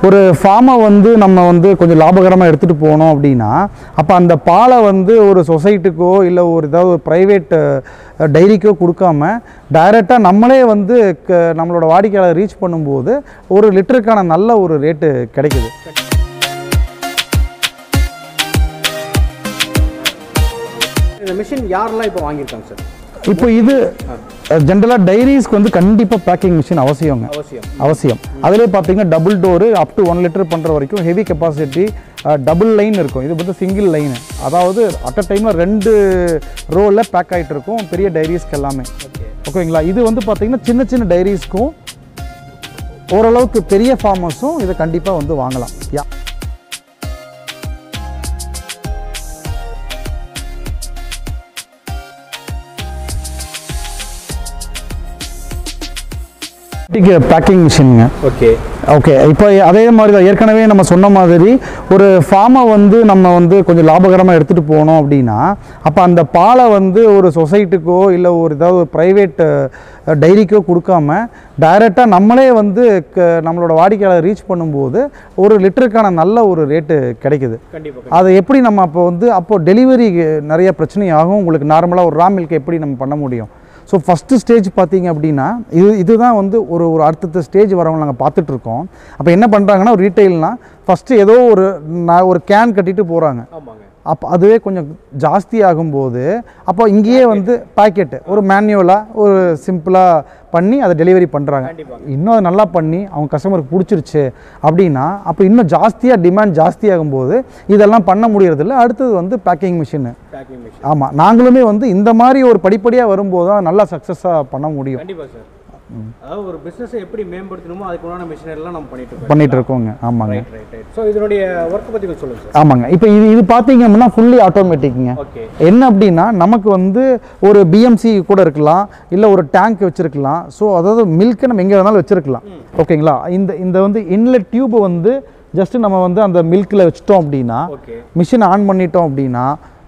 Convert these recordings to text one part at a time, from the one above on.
ஒரு ஃபார்மை வந்து நம்ம வந்து கொஞ்சம் லாபகரமாக எடுத்துகிட்டு போனோம் அப்படின்னா அப்போ அந்த பாலை வந்து ஒரு சொசைட்டிக்கோ இல்லை ஒரு ஏதாவது ஒரு ப்ரைவேட் டைரிக்கோ கொடுக்காம டைரெக்டாக நம்மளே வந்து க நம்மளோட வாடிக்கையாளர் ரீச் பண்ணும்போது ஒரு லிட்டருக்கான நல்ல ஒரு ரேட்டு கிடைக்குது இந்த மிஷின் யாரெல்லாம் இப்போ வாங்கியிருக்காங்க சார் இப்போ இது ஜென்ரலாக டைரிஸ்க்கு வந்து கண்டிப்பாக பேக்கிங் மிஷின் அவசியங்க அவசியம் அவசியம் அதிலே பார்த்தீங்கன்னா double door up to one litre பண்ணுற வரைக்கும் ஹெவி கெப்பாசிட்டி டபுள் லைன் இருக்கும் இது வந்து சிங்கிள் லைன் அதாவது அட் அ டைமில் ரெண்டு ரோவில் பேக் ஆகிட்டு இருக்கும் பெரிய டைரிஸ்க்கு எல்லாமே ஓகே ஓகேங்களா இது வந்து பார்த்தீங்கன்னா சின்ன சின்ன டைரிஸ்க்கும் ஓரளவுக்கு பெரிய ஃபார்மர்ஸும் இதை கண்டிப்பாக வந்து வாங்கலாம் யா பேக்கிங் மிஷினுங்க ஓகே ஓகே இப்போ அதே மாதிரி தான் ஏற்கனவே நம்ம சொன்ன மாதிரி ஒரு ஃபார்மை வந்து நம்ம வந்து கொஞ்சம் லாபகரமாக எடுத்துகிட்டு போனோம் அப்படின்னா அப்போ அந்த பாலை வந்து ஒரு சொசைட்டிக்கோ இல்லை ஒரு ஏதாவது ஒரு ப்ரைவேட் டைரிக்கோ கொடுக்காம டைரெக்டாக நம்மளே வந்து க நம்மளோட வாடிக்கையாளர் ரீச் பண்ணும்போது ஒரு லிட்டருக்கான நல்ல ஒரு ரேட்டு கிடைக்குது கண்டிப்பாக அதை எப்படி நம்ம அப்போ வந்து அப்போ டெலிவரி நிறைய பிரச்சனை ஆகும் உங்களுக்கு நார்மலாக ஒரு ரா மில்க் எப்படி நம்ம பண்ண முடியும் ஸோ ஃபஸ்ட்டு ஸ்டேஜ் பார்த்தீங்க அப்படின்னா இது இதுதான் வந்து ஒரு ஒரு அடுத்தடுத்த ஸ்டேஜ் வரவங்க நாங்கள் பார்த்துட்ருக்கோம் அப்போ என்ன பண்ணுறாங்கன்னா ஒரு ரீட்டைல்னால் ஃபஸ்ட்டு ஏதோ ஒரு நான் ஒரு கேன் கட்டிட்டு போகிறாங்க ஆமாங்க அப்போ அதுவே கொஞ்சம் ஜாஸ்தி ஆகும்போது அப்போ இங்கேயே வந்து பாக்கெட்டு ஒரு மேனுவலாக ஒரு சிம்பிளாக பண்ணி அதை டெலிவரி பண்ணுறாங்க கண்டிப்பாக இன்னும் அது நல்லா பண்ணி அவங்க கஸ்டமருக்கு பிடிச்சிருச்சு அப்படின்னா அப்போ இன்னும் ஜாஸ்தியாக டிமாண்ட் ஜாஸ்தி ஆகும்போது இதெல்லாம் பண்ண முடியறதில்ல அடுத்தது வந்து பேக்கிங் மிஷினு பேக்கிங் மிஷின் ஆமாம் நாங்களுமே வந்து இந்த மாதிரி ஒரு படிப்படியாக வரும்போது தான் நல்லா சக்ஸஸாக பண்ண முடியும் கண்டிப்பாக சார் அதாவது ஒரு பிஸ்னஸை எப்படி மேம்படுத்தணுமோ அதுக்குண்டான மிஷினரிலாம் நம்ம பண்ணிட்டு இருக்கோம் பண்ணிட்டு இருக்கோங்க ஆமாங்க ரைட் ரைட் ரைட் ஸோ இதனுடைய ஒர்க்கை பற்றி கொஞ்சம் சொல்லுங்கள் சார் ஆமாங்க இப்போ இது இது பார்த்தீங்க அப்படின்னா ஃபுல்லி ஆட்டோமேட்டிக்குங்க ஓகே என்ன அப்படின்னா நமக்கு வந்து ஒரு பிஎம்சி கூட இருக்கலாம் இல்லை ஒரு டேங்க் வச்சுருக்கலாம் ஸோ அதாவது மில்க்கை நம்ம எங்கே வேணாலும் வச்சுருக்கலாம் ஓகேங்களா இந்த இந்த வந்து இன்லெட் டியூப் வந்து ஜஸ்ட் நம்ம வந்து அந்த மில்கில் வச்சுட்டோம் அப்படின்னா ஓகே மிஷின் ஆன் பண்ணிட்டோம் அப்படின்னா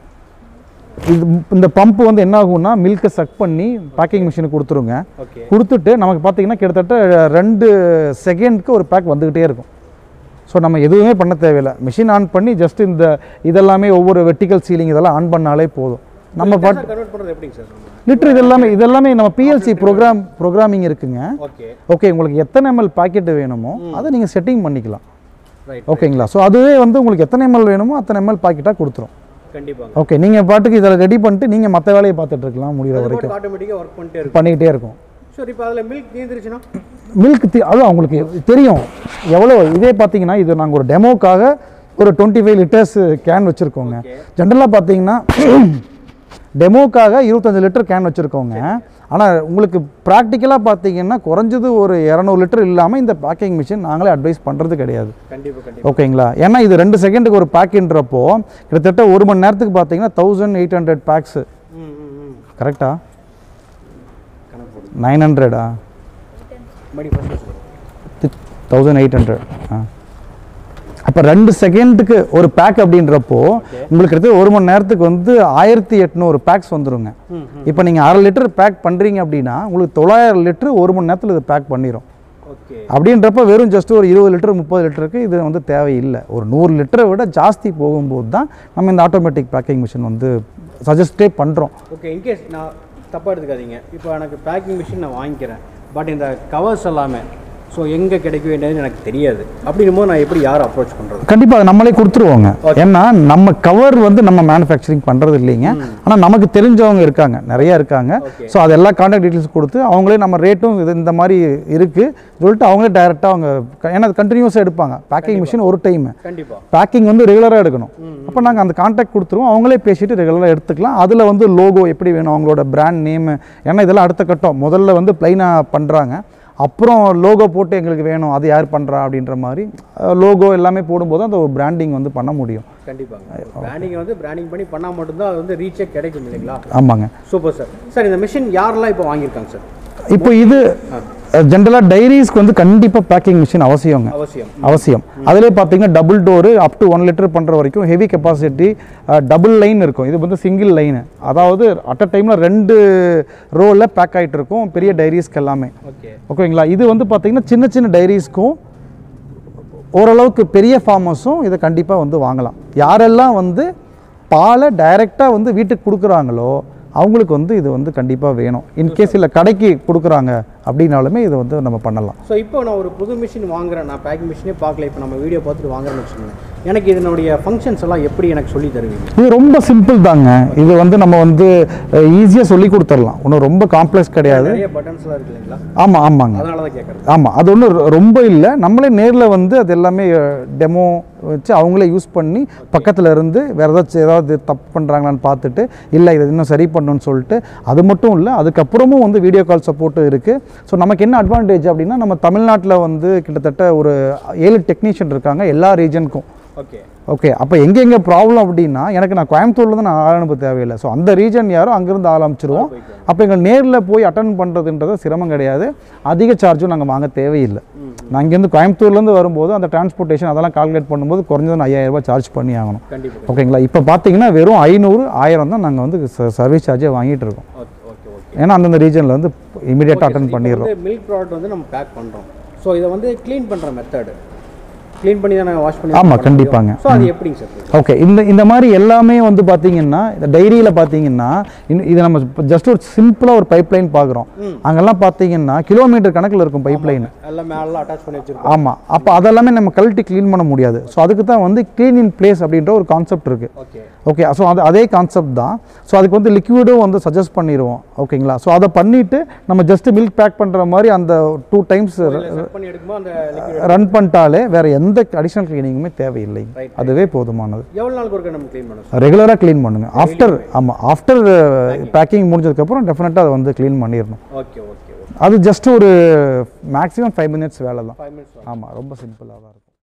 இது இந்த பம்ப் வந்து என்ன ஆகும்னா மில்கை சக் பண்ணி பேக்கிங் மிஷினுக்கு கொடுத்துருங்க ஓகே கொடுத்துட்டு நமக்கு பார்த்தீங்கன்னா கிட்டத்தட்ட ரெண்டு செகண்ட்க்கு ஒரு பேக் வந்துக்கிட்டே இருக்கும் ஸோ நம்ம எதுவுமே பண்ண தேவையில்லை மிஷின் ஆன் பண்ணி ஜஸ்ட் இந்த இதெல்லாமே ஒவ்வொரு வெர்டிக்கல் சீலிங் இதெல்லாம் ஆன் பண்ணாலே போதும் நம்ம பாட் கன்வெர்ட் பண்ணுறது எப்படிங்க சார் லிட்டர் இதெல்லாமே இதெல்லாமே நம்ம பிஎல்சி ப்ரோக்ராம் ப்ரோக்ராமிங் இருக்குங்க ஓகே ஓகே உங்களுக்கு எத்தனை எம்எல் பாக்கெட் வேணுமோ அதை நீங்கள் செட்டிங் பண்ணிக்கலாம் ரைட் ஓகேங்களா ஸோ அதுவே வந்து உங்களுக்கு எத்தனை எம்எல் வேணுமோ அத்தனை எம்எல் பாக்கெட்டாக கொடுத்துரும் கண்டிப்பாக ஓகே நீங்கள் பாட்டுக்கு இதில் ரெடி பண்ணிட்டு நீங்கள் மற்ற வேலையை பார்த்துட்டு இருக்கலாம் முடிகிற வரைக்கும் ஆட்டோமேட்டிக்காக ஒர்க் பண்ணிட்டே இருக்கும் பண்ணிக்கிட்டே இருக்கும் சார் இப்போ அதில் மில்க் தீர்ந்துருச்சுன்னா மில்க் தி அது அவங்களுக்கு தெரியும் எவ்வளோ இதே பார்த்தீங்கன்னா இது நாங்கள் ஒரு டெமோக்காக ஒரு டுவெண்ட்டி ஃபைவ் லிட்டர்ஸ் கேன் வச்சுருக்கோங்க Okay. ஜென்ரலாக பார்த்தீங்கன்னா டெமோக்காக இருபத்தஞ்சு லிட்டர் கேன் வச்சுருக்கோங்க ஆனால் உங்களுக்கு ப்ராக்டிக்கலாக பார்த்தீங்கன்னா குறைஞ்சது ஒரு இரநூறு லிட்டர் இல்லாமல் இந்த பேக்கிங் மிஷின் நாங்களே அட்வைஸ் பண்ணுறது கிடையாது கண்டிப்பாக கண்டிப்பாக ஓகேங்களா ஏன்னா இது ரெண்டு செகண்டுக்கு ஒரு பேக்குன்றப்போ கிட்டத்தட்ட ஒரு மணி நேரத்துக்கு பார்த்தீங்கன்னா தௌசண்ட் எயிட் ஹண்ட்ரட் பேக்ஸு ம் ம் ம் கரெக்டா கணக்கு போடு நைன் ஹண்ட்ரடா மணி ஃபஸ்ட்டு தௌசண்ட் எயிட் ஹண்ட்ரட் ஆ அப்போ ரெண்டு செகண்டுக்கு ஒரு பேக் அப்படின்றப்போ உங்களுக்கு கிட்டத்தட்ட ஒரு மணி நேரத்துக்கு வந்து ஆயிரத்தி எட்நூறு பேக்ஸ் வந்துருங்க ம் இப்போ நீங்கள் அரை லிட்டர் பேக் பண்ணுறீங்க அப்படின்னா உங்களுக்கு தொள்ளாயிரம் லிட்டர் ஒரு மணி நேரத்தில் இது பேக் பண்ணிடும் ஓகே அப்படின்றப்ப வெறும் ஜஸ்ட் ஒரு இருபது லிட்டர் முப்பது லிட்டருக்கு இது வந்து தேவையில்லை ஒரு நூறு லிட்டரை விட ஜாஸ்தி போகும்போது தான் நம்ம இந்த ஆட்டோமேட்டிக் பேக்கிங் மிஷின் வந்து சஜஸ்டே பண்ணுறோம் ஓகே இன்கேஸ் நான் தப்பாக எடுத்துக்காதீங்க இப்போ எனக்கு பேக்கிங் மிஷின் நான் வாங்கிக்கிறேன் பட் இந்த கவர்ஸ் எல்லாமே ஸோ எங்கே கிடைக்க வேண்டியதுன்னு எனக்கு தெரியாது அப்படின்னும் போது நான் எப்படி யாரை அப்ரோச் பண்ணுறது கண்டிப்பாக அதை நம்மளே கொடுத்துருவோங்க ஏன்னா நம்ம கவர் வந்து நம்ம மேனுஃபேக்சரிங் பண்ணுறது இல்லைங்க ஆனால் நமக்கு தெரிஞ்சவங்க இருக்காங்க நிறைய இருக்காங்க Okay. ஸோ அதெல்லாம் கான்டாக்ட் டீட்டெயில்ஸ் கொடுத்து அவங்களே நம்ம ரேட்டும் இது இந்த மாதிரி இருக்குது சொல்லிட்டு அவங்களே டைரெக்டாக அவங்க க- ஏன்னா அது கண்டினியூஸாக எடுப்பாங்க பேக்கிங் மிஷின் ஒரு டைம் கண்டிப்பாக பேக்கிங் வந்து ரெகுலராக எடுக்கணும் அப்போ நாங்கள் அந்த கான்டாக்ட் கொடுத்துருவோம் அவங்களே பேசிட்டு ரெகுலராக எடுத்துக்கலாம் அதில் வந்து லோகோ எப்படி வேணும் அவங்களோட பிராண்ட் நேமு ஏன்னா இதெல்லாம் அடுத்த கட்டம் முதல்ல வந்து ப்ளைனாக பண்ணுறாங்க அப்புறம் லோகோ போட்டு எங்களுக்கு வேணும் அது யார் பண்ணுறா அப்படின்ற மாதிரி லோகோ எல்லாமே போடும்போது அந்த பிராண்டிங் வந்து பண்ண முடியும் கண்டிப்பாங்க பிராண்டிங் வந்து பிராண்டிங் பண்ணி பண்ணால் மட்டும்தான் அது வந்து ரீச்சே கிடைக்கும் இல்லைங்களா ஆமாங்க சூப்பர் சார் சார் இந்த மிஷின் யாரெல்லாம் இப்போ வாங்கியிருக்காங்க சார் இப்போ இது ஜென்ரலாக டைரிஸ்க்கு வந்து கண்டிப்பாக பேக்கிங் மிஷின் அவசியங்க அவசியம் அவசியம் அதிலே பார்த்தீங்கன்னா double door up to one litre பண்ணுற வரைக்கும் ஹெவி கெப்பாசிட்டி டபுள் லைன் இருக்கும் இது வந்து சிங்கிள் லைனு அதாவது அட் அ டைமில் ரெண்டு ரோவில் பேக் ஆகிட்டு இருக்கும் பெரிய டைரிஸ்க்கு எல்லாமே ஓகே ஓகேங்களா இது வந்து பார்த்தீங்கன்னா சின்ன சின்ன டைரிஸ்க்கும் ஓரளவுக்கு பெரிய ஃபார்மர்ஸும் இதை கண்டிப்பாக வந்து வாங்கலாம் யாரெல்லாம் வந்து பாலை டைரெக்டாக வந்து வீட்டுக்கு கொடுக்குறாங்களோ அவங்களுக்கு வந்து இது வந்து கண்டிப்பாக வேணும் இன்கேஸ் இல்லை கடைக்கு கொடுக்குறாங்க அப்படின்னாலுமே இதை வந்து நம்ம பண்ணலாம் ஸோ இப்போ நான் ஒரு புது மிஷின் வாங்குறேன் நான் பேக்கிங் மிஷினே பார்க்கல இப்போ நம்ம வீடியோ பார்த்துட்டு வாங்குறேன்னு வச்சுக்கோங்க எனக்கு இதனுடைய ஃபங்க்ஷன்ஸ் எல்லாம் எப்படி எனக்கு சொல்லி தருவீங்க இது ரொம்ப சிம்பிள் தாங்க இது வந்து நம்ம வந்து ஈஸியாக சொல்லி கொடுத்துடலாம் ஒன்றும் ரொம்ப காம்ப்ளெக்ஸ் கிடையாது நிறைய பட்டன்ஸ்லாம் இருக்கு இல்லைங்களா ஆமாம் ஆமாங்க அதனால தான் கேட்குறேன் ஆமாம் அது ஒன்றும் ரொம்ப இல்லை நம்மளே நேரில் வந்து அது எல்லாமே டெமோ வச்சு அவங்களே யூஸ் பண்ணி பக்கத்தில் இருந்து வேறு ஏதாச்சும் ஏதாவது தப்பு பண்ணுறாங்களான்னு பார்த்துட்டு இல்லை இதை இன்னும் சரி பண்ணணும்னு சொல்லிட்டு அது மட்டும் இல்லை அதுக்கப்புறமும் வந்து வீடியோ கால் சப்போர்ட்டும் இருக்குது ஸோ நமக்கு என்ன அட்வான்டேஜ் அப்படின்னா நம்ம தமிழ்நாட்டில் வந்து கிட்டத்தட்ட ஒரு ஏழு டெக்னீஷியன் இருக்காங்க எல்லா ரீஜனுக்கும் ஓகே ஓகே அப்போ எங்கெங்கே ப்ராப்ளம் அப்படின்னா எனக்கு நான் கோயம்புத்தூர்ல தான் நான் ஆள் அனுப்ப தேவையில்லை ஸோ அந்த ரீஜன் யாரோ அங்கேருந்து ஆள் அமைச்சிருவோம் அப்போ எங்கள் நேரில் போய் அட்டன் பண்ணுறதுன்றது சிரமம் கிடையாது அதிக சார்ஜும் நாங்கள் வாங்க தேவையில்லை நான் இங்கேருந்து கோயம்புத்தூர்லேருந்து வரும்போது அந்த டிரான்ஸ்போர்ட்டேஷன் அதெல்லாம் கால்குலேட் பண்ணும்போது குறைஞ்சது நான் 5000 ரூபாய் சார்ஜ் பண்ணி ஆகணும் கண்டிப்பாக ஓகேங்களா இப்போ பார்த்தீங்கன்னா வெறும் ஐநூறு ஆயிரம் தான் நாங்கள் வந்து சர்வீஸ் சார்ஜே வாங்கிட்டு இருக்கோம் ஓகே ஓகே ஓகே ஏன்னா அந்தந்த ரீஜனில் வந்து இமீடியட்டாக அட்டன் பண்ணிடுறோம் வந்து மில்க் ப்ராடக்ட் வந்து நம்ம பேக் பண்ணுறோம் ஸோ இதை வந்து க்ளீன் பண்ணுற மெத்தடு க்ளீன் பண்ணி தான் வாஷ் பண்ணி ஆமா, கண்டிப்பாங்க. ஸோ அது எப்படிங்க சார் ஓகே இந்த இந்த மாதிரி எல்லாமே வந்து பார்த்தீங்கன்னா இந்த டைரியில் பார்த்தீங்கன்னா இன்னும் இது நம்ம ஜஸ்ட் ஒரு சிம்பிளாக ஒரு பைப் லைன் பார்க்குறோம் அங்கெல்லாம் பார்த்தீங்கன்னா கிலோமீட்டர் கணக்கில் இருக்கும் பைப் லைன் எல்லாம் மேலே அட்டாச் பண்ணி வச்சிருக்கோம் ஆமாம் அப்போ அதெல்லாமே நம்ம கழட்டி க்ளீன் பண்ண முடியாது ஸோ அதுக்கு தான் வந்து க்ளீன் இன் பிளேஸ் அப்படின்ற ஒரு கான்செப்ட் இருக்குது ஓகே ஓகே ஸோ அது அதே கான்செப்ட் தான் ஸோ அதுக்கு வந்து லிக்விடும் வந்து சஜஸ்ட் பண்ணிடுவோம் ஓகேங்களா ஸோ அதை பண்ணிவிட்டு நம்ம ஜஸ்ட் மில்க் பேக் பண்ணுற மாதிரி அந்த டூ டைம்ஸ் செட் பண்ணி எடுக்கும்போது அந்த liquid ரன் பண்ணிட்டாலே வேறு எந்த அடிஷ்னல் க்ளீனிங்குமே தேவையில்லை அதுவே போதுமானது எவ்வளோ நாளுக்கு ஒருக்கா நம்ம க்ளீன் பண்ணணும் ரெகுலராக க்ளீன் பண்ணுங்க ஆஃப்டர் ஆமாம் ஆஃப்டர் பேக்கிங் முடிஞ்சதுக்கப்புறம் டெஃபினட்டாக அதை வந்து க்ளீன் பண்ணிடணும் ஓகே ஓகே ஓகே அது ஜஸ்ட் ஒரு மேக்ஸிமம் ஃபைவ் மினிட்ஸ் வேலை தான் ஃபைவ் மினிட்ஸ் ஆமாம் ரொம்ப சிம்பிளாக தான் இருக்கும்